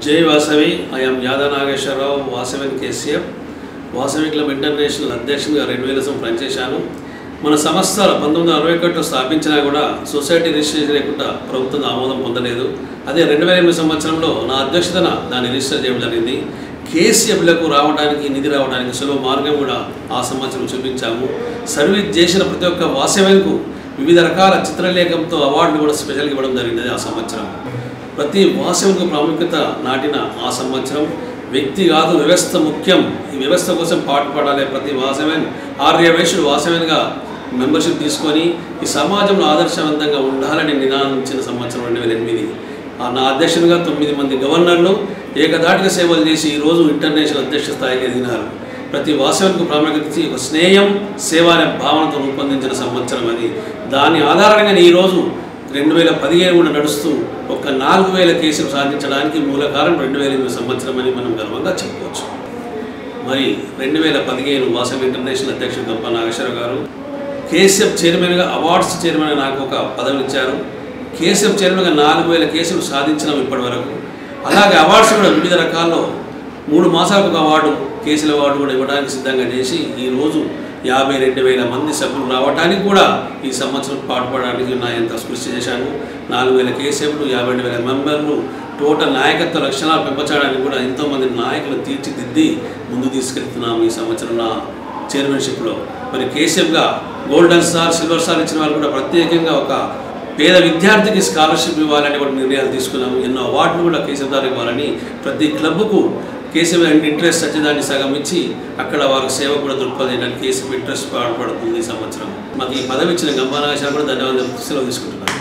జై వాసవి ఐఎమ్ యాదవ నాగేశ్వరరావు వాసవిన్ KCF Vasavi club international అధ్యక్షునిగా రెండు వేల సంవత్సరం పనిచేశాను మన సంస్థ పంతొమ్మిది వందల అరవై ఒకటిలో స్థాపించినా కూడా సొసైటీ రిజిస్ట్రేషన్ లేకుండా ప్రభుత్వం ఆమోదం పొందలేదు అదే రెండు వేల ఎనిమిది సంవత్సరంలో నా అధ్యక్షతన దాన్ని రిజిస్టర్ చేయడం జరిగింది కేసీఎఫ్లకు రావడానికి నిధి రావడానికి సులభ మార్గం కూడా ఆ సంవత్సరం చూపించాము సర్వీస్ చేసిన ప్రతి ఒక్క వాసవ్యంకు వివిధ రకాల చిత్రలేఖంతో అవార్డులు కూడా స్పెషల్గా ఇవ్వడం జరిగింది ఆ సంవత్సరం ప్రతి వాసవకు ప్రాముఖ్యత నాటిన ఆ సంవత్సరం వ్యక్తి కాదు వ్యవస్థ ముఖ్యం ఈ వ్యవస్థ కోసం పాటుపడాలి ప్రతి వాసవన్ ఆర్యవేషుడు వాసవన్గా మెంబర్షిప్ తీసుకొని ఈ సమాజంలో ఆదర్శవంతంగా ఉండాలని నినాదించిన సంవత్సరం రెండు వేల ఎనిమిది ఆ నా అధ్యక్షునిగా తొమ్మిది మంది గవర్నర్లు ఏకదాటిగా సేవలు చేసి ఈరోజు ఇంటర్నేషనల్ అధ్యక్ష స్థాయికి ఎదిగినారు ప్రతి వాసవన్కు ప్రాముఖ్యత ఇచ్చి ఒక స్నేహం సేవ అనే భావనతో రూపొందించిన సంవత్సరం అది దాని ఆధారంగా ఈరోజు రెండు వేల పదిహేను కూడా నడుస్తూ ఒక నాలుగు వేల కేసులు సాధించడానికి మూల కారణం రెండు వేల ఎనిమిది సంవత్సరం అని మనం గర్వంగా చెప్పుకోవచ్చు మరి రెండు వేల పదిహేను వాసవి ఇంటర్నేషనల్ అధ్యక్షుడు గొప్ప నాగేశ్వర గారు కేసీఎఫ్ చైర్మన్గా అవార్డ్స్ చైర్మన్ నాకు ఒక పదవి ఇచ్చారు కేసీఎఫ్ చైర్మన్గా నాలుగు వేల కేసులు సాధించినాం ఇప్పటి వరకు అలాగే అవార్డ్స్ కూడా వివిధ రకాల్లో మూడు మాసాలకు ఒక అవార్డు కేసుల అవార్డు కూడా ఇవ్వడానికి సిద్ధంగా చేసి ఈరోజు యాభై రెండు వేల మంది సభ్యులు రావడానికి కూడా ఈ సంవత్సరం పాటుపడడానికి నా ఎంత కృషి చేశాను నాలుగు వేల కేసీఎఫ్లు యాభై రెండు వేల మెంబర్లు టోటల్ నాయకత్వ లక్షణాలు పెంపచడానికి కూడా ఎంతోమంది నాయకులు తీర్చిదిద్ది ముందు తీసుకెళ్తున్నాము ఈ సంవత్సరం నా చైర్మన్షిప్లో మరి కేసీఎఫ్గా గోల్డెన్ స్టార్ సిల్వర్ స్టార్ ఇచ్చిన వాళ్ళు కూడా ప్రత్యేకంగా ఒక పేద విద్యార్థికి స్కాలర్షిప్ ఇవ్వాలని కూడా నిర్ణయాలు తీసుకున్నాము ఎన్నో అవార్డులు కూడా కేసీఎఫ్ ద్వారా ఇవ్వాలని ప్రతి క్లబ్కు కేసీఎఫ్ అండ్ ఇంట్రెస్ట్ వచ్చేదాన్ని సగం ఇచ్చి అక్కడ వారికి సేవ కూడా దృక్పథం కేసీఎఫ్ ఇంట్రెస్ట్ పాటుపడుతుంది ఈ సంవత్సరం మాకు ఈ పదవి ఇచ్చిన గంబానాగేశ్వర కూడా ధన్యవాదాలు సెలవు తీసుకుంటున్నాను